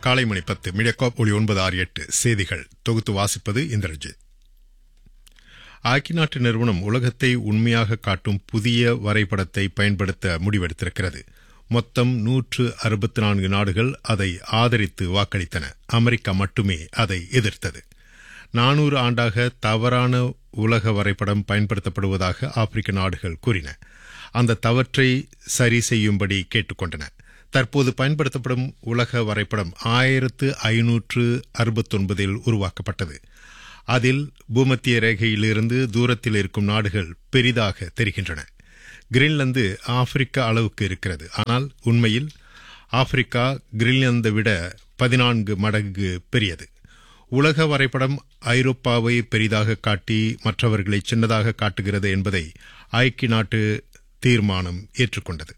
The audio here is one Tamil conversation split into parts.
காலை மணி பத்து மிடக்காப் ஒளி ஒன்பது ஆறு எட்டு செய்திகள் தொகுத்து வாசிப்பது இந்திரஜித் ஆக்கி நாட்டு நிறுவனம் உலகத்தை உண்மையாக காட்டும் புதிய வரைபடத்தை பயன்படுத்த முடிவெடுத்திருக்கிறது மொத்தம் நூற்று அறுபத்தி நான்கு நாடுகள் அதை ஆதரித்து வாக்களித்தன அமெரிக்கா மட்டுமே அதை எதிர்த்தது நானூறு ஆண்டாக தவறான உலக வரைபடம் பயன்படுத்தப்படுவதாக ஆப்பிரிக்க நாடுகள் கூறின அந்த தவற்றை சரி செய்யும்படி கேட்டுக்கொண்டன தற்போது பயன்படுத்தப்படும் உலக வரைபடம் ஆயிரத்து ஐநூற்று அறுபத்தொன்பதில் உருவாக்கப்பட்டது அதில் பூமத்திய ரேகையிலிருந்து தூரத்தில் இருக்கும் நாடுகள் பெரிதாக தெரிகின்றன கிரீன்லாந்து ஆப்பிரிக்கா அளவுக்கு இருக்கிறது ஆனால் உண்மையில் ஆப்பிரிக்கா கிரீன்லாந்தை விட பதினான்கு மடங்கு பெரியது உலக வரைபடம் ஐரோப்பாவை பெரிதாக காட்டி மற்றவர்களை சின்னதாக காட்டுகிறது என்பதை ஐக்கிய நாட்டு தீர்மானம் ஏற்றுக்கொண்டது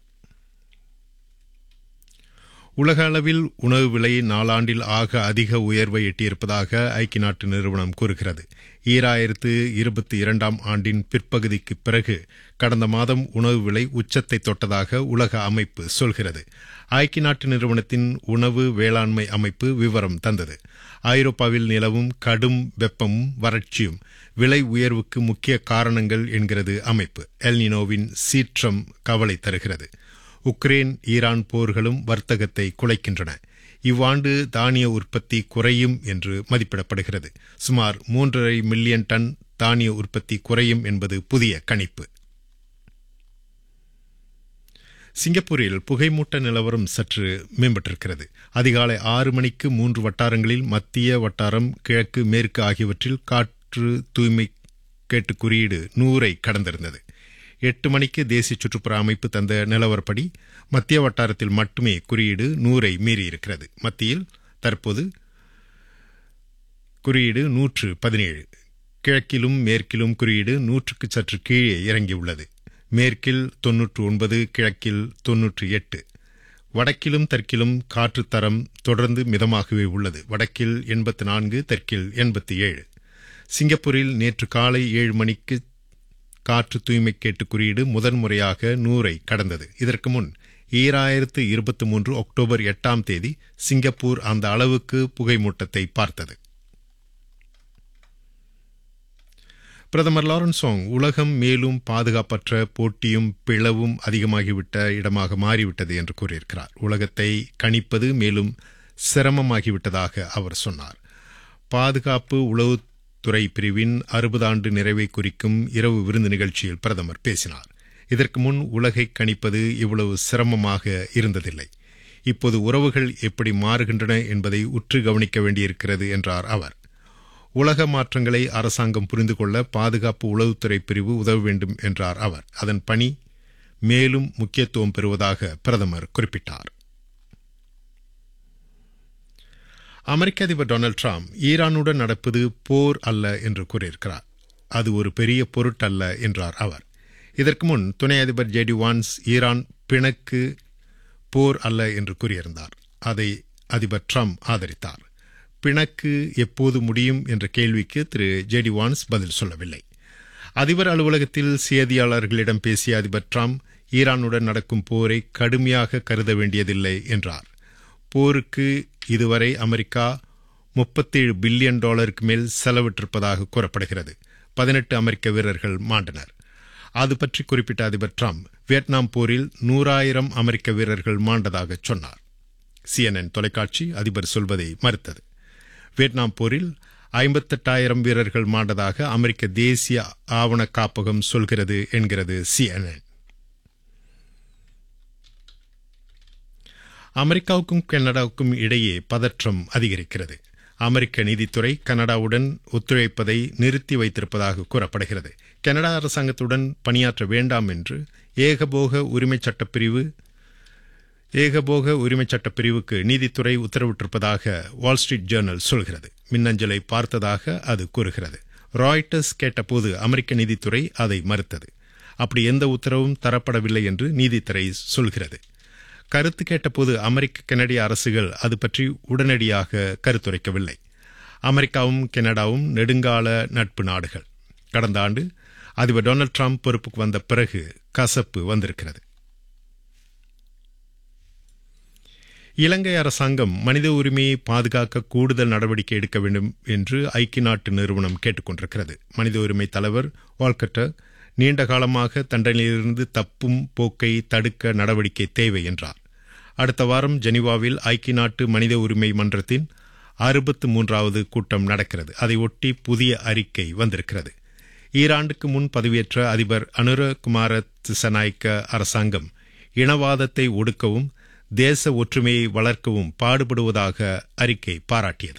உலக அளவில் உணவு விலை நாளாண்டில் ஆக அதிக உயர்வை எட்டியிருப்பதாக ஐக்கிய நாட்டு நிறுவனம் கூறுகிறது ஈராயிரத்து இருபத்தி இரண்டாம் ஆண்டின் பிற்பகுதிக்கு பிறகு கடந்த மாதம் உணவு விலை உச்சத்தை தொட்டதாக உலக அமைப்பு சொல்கிறது ஐக்கிய நாட்டு நிறுவனத்தின் உணவு வேளாண்மை அமைப்பு விவரம் தந்தது ஐரோப்பாவில் நிலவும் கடும் வெப்பமும் வறட்சியும் விலை உயர்வுக்கு முக்கிய காரணங்கள் என்கிறது அமைப்பு எல்னினோவின் சீற்றம் கவலை தருகிறது உக்ரைன் ஈரான் போர்களும் வர்த்தகத்தை குலைக்கின்றன இவ்வாண்டு தானிய உற்பத்தி குறையும் என்று மதிப்பிடப்படுகிறது சுமார் மூன்றரை மில்லியன் டன் தானிய உற்பத்தி குறையும் என்பது புதிய கணிப்பு சிங்கப்பூரில் புகைமூட்ட நிலவரம் சற்று மேம்பட்டிருக்கிறது அதிகாலை ஆறு மணிக்கு மூன்று வட்டாரங்களில் மத்திய வட்டாரம் கிழக்கு மேற்கு ஆகியவற்றில் காற்று தூய்மை கேட்டு குறியீடு நூறை கடந்திருந்தது எட்டு மணிக்கு தேசிய சுற்றுப்புற அமைப்பு தந்த நிலவரப்படி மத்திய வட்டாரத்தில் மட்டுமே குறியீடு நூறை மீறியிருக்கிறது மத்தியில் தற்போது குறியீடு நூற்று பதினேழு கிழக்கிலும் மேற்கிலும் குறியீடு நூற்றுக்கு சற்று கீழே இறங்கியுள்ளது மேற்கில் தொன்னூற்று ஒன்பது கிழக்கில் தொன்னூற்று எட்டு வடக்கிலும் தெற்கிலும் காற்று தரம் தொடர்ந்து மிதமாகவே உள்ளது வடக்கில் எண்பத்தி நான்கு தெற்கில் எண்பத்தி ஏழு சிங்கப்பூரில் நேற்று காலை ஏழு மணிக்கு காற்று தூய்மை கேட்டு குறியீடு முதன்முறையாக நூறை கடந்தது இதற்கு முன் ஈராயிரத்து இருபத்தி மூன்று அக்டோபர் எட்டாம் தேதி சிங்கப்பூர் அந்த அளவுக்கு புகைமூட்டத்தை பார்த்தது பிரதமர் லாரன்சோங் உலகம் மேலும் பாதுகாப்பற்ற போட்டியும் பிளவும் அதிகமாகிவிட்ட இடமாக மாறிவிட்டது என்று கூறியிருக்கிறார் உலகத்தை கணிப்பது மேலும் சிரமமாகிவிட்டதாக அவர் சொன்னார் பாதுகாப்பு உளவு துறை பிரிவின் அறுபது ஆண்டு நிறைவை குறிக்கும் இரவு விருந்து நிகழ்ச்சியில் பிரதமர் பேசினார் இதற்கு முன் உலகை கணிப்பது இவ்வளவு சிரமமாக இருந்ததில்லை இப்போது உறவுகள் எப்படி மாறுகின்றன என்பதை உற்று கவனிக்க வேண்டியிருக்கிறது என்றார் அவர் உலக மாற்றங்களை அரசாங்கம் புரிந்து கொள்ள பாதுகாப்பு உளவுத்துறை பிரிவு உதவ வேண்டும் என்றார் அவர் அதன் பணி மேலும் முக்கியத்துவம் பெறுவதாக பிரதமர் குறிப்பிட்டார் அமெரிக்க அதிபர் டொனால்டு டிரம்ப் ஈரானுடன் நடப்பது போர் அல்ல என்று கூறியிருக்கிறார் அது ஒரு பெரிய பொருட்டல்ல என்றார் அவர் இதற்கு முன் துணை அதிபர் ஜேடி வான்ஸ் ஈரான் பிணக்கு போர் அல்ல என்று கூறியிருந்தார் அதை அதிபர் ட்ரம்ப் ஆதரித்தார் பிணக்கு எப்போது முடியும் என்ற கேள்விக்கு திரு ஜேடி வான்ஸ் பதில் சொல்லவில்லை அதிபர் அலுவலகத்தில் செய்தியாளர்களிடம் பேசிய அதிபர் ட்ரம்ப் ஈரானுடன் நடக்கும் போரை கடுமையாக கருத வேண்டியதில்லை என்றார் போருக்கு இதுவரை அமெரிக்கா முப்பத்தேழு பில்லியன் டாலருக்கு மேல் செலவிட்டிருப்பதாக கூறப்படுகிறது பதினெட்டு அமெரிக்க வீரர்கள் மாண்டனர் அது பற்றி குறிப்பிட்ட அதிபர் ட்ரம்ப் வியட்நாம் போரில் நூறாயிரம் அமெரிக்க வீரர்கள் மாண்டதாக சொன்னார் சிஎன்என் தொலைக்காட்சி அதிபர் சொல்வதை மறுத்தது வியட்நாம் போரில் ஐம்பத்தெட்டாயிரம் வீரர்கள் மாண்டதாக அமெரிக்க தேசிய ஆவண காப்பகம் சொல்கிறது என்கிறது சிஎன்என் அமெரிக்காவுக்கும் கனடாவுக்கும் இடையே பதற்றம் அதிகரிக்கிறது அமெரிக்க நீதித்துறை கனடாவுடன் ஒத்துழைப்பதை நிறுத்தி வைத்திருப்பதாக கூறப்படுகிறது கனடா அரசாங்கத்துடன் பணியாற்ற வேண்டாம் என்று ஏகபோக உரிமை சட்டப்பிரிவு ஏகபோக உரிமை சட்டப்பிரிவுக்கு நீதித்துறை உத்தரவிட்டிருப்பதாக வால் ஸ்ட்ரீட் ஜேர்னல் சொல்கிறது மின்னஞ்சலை பார்த்ததாக அது கூறுகிறது ராய்டர்ஸ் கேட்டபோது அமெரிக்க நீதித்துறை அதை மறுத்தது அப்படி எந்த உத்தரவும் தரப்படவில்லை என்று நீதித்துறை சொல்கிறது கருத்து கேட்டபோது அமெரிக்க கனடிய அரசுகள் அது பற்றி உடனடியாக கருத்துரைக்கவில்லை அமெரிக்காவும் கனடாவும் நெடுங்கால நட்பு நாடுகள் கடந்த ஆண்டு அதிபர் டொனால்டு டிரம்ப் பொறுப்புக்கு வந்த பிறகு கசப்பு வந்திருக்கிறது இலங்கை அரசாங்கம் மனித உரிமையை பாதுகாக்க கூடுதல் நடவடிக்கை எடுக்க வேண்டும் என்று ஐக்கிய நாட்டு நிறுவனம் கேட்டுக் கொண்டிருக்கிறது மனித உரிமை தலைவர் வால்கட்டர் நீண்ட காலமாக தண்டனையிலிருந்து தப்பும் போக்கை தடுக்க நடவடிக்கை தேவை என்றார் அடுத்த வாரம் ஜெனீவாவில் ஐக்கிய நாட்டு மனித உரிமை மன்றத்தின் அறுபத்து மூன்றாவது கூட்டம் நடக்கிறது அதை ஒட்டி புதிய அறிக்கை வந்திருக்கிறது ஈராண்டுக்கு முன் பதவியேற்ற அதிபர் அனுரகுமார திசநாயக்க அரசாங்கம் இனவாதத்தை ஒடுக்கவும் தேச ஒற்றுமையை வளர்க்கவும் பாடுபடுவதாக அறிக்கை பாராட்டியது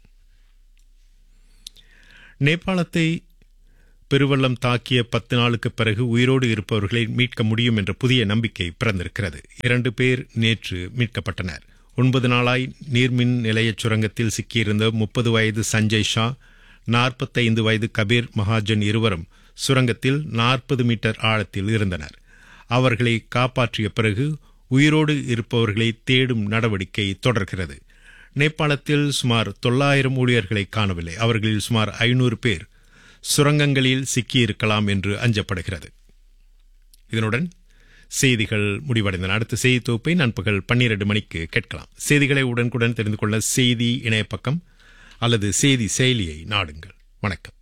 நேபாளத்தை பெருவெள்ளம் தாக்கிய பத்து நாளுக்கு பிறகு உயிரோடு இருப்பவர்களை மீட்க முடியும் என்ற புதிய நம்பிக்கை பிறந்திருக்கிறது இரண்டு பேர் நேற்று மீட்கப்பட்டனர் ஒன்பது நாளாய் நீர்மின் நிலையச் சுரங்கத்தில் சிக்கியிருந்த முப்பது வயது சஞ்சய் ஷா நாற்பத்தைந்து வயது கபீர் மகாஜன் இருவரும் சுரங்கத்தில் நாற்பது மீட்டர் ஆழத்தில் இருந்தனர் அவர்களை காப்பாற்றிய பிறகு உயிரோடு இருப்பவர்களை தேடும் நடவடிக்கை தொடர்கிறது நேபாளத்தில் சுமார் தொள்ளாயிரம் ஊழியர்களை காணவில்லை அவர்களில் சுமார் ஐநூறு பேர் சுரங்கங்களில் சிக்கியிருக்கலாம் என்று அஞ்சப்படுகிறது இதனுடன் செய்திகள் முடிவடைந்தன அடுத்த செய்தி தொகுப்பை நண்பகல் பன்னிரண்டு மணிக்கு கேட்கலாம் செய்திகளை உடனுக்குடன் தெரிந்து கொள்ள செய்தி இணையப்பக்கம் அல்லது செய்தி செயலியை நாடுங்கள் வணக்கம்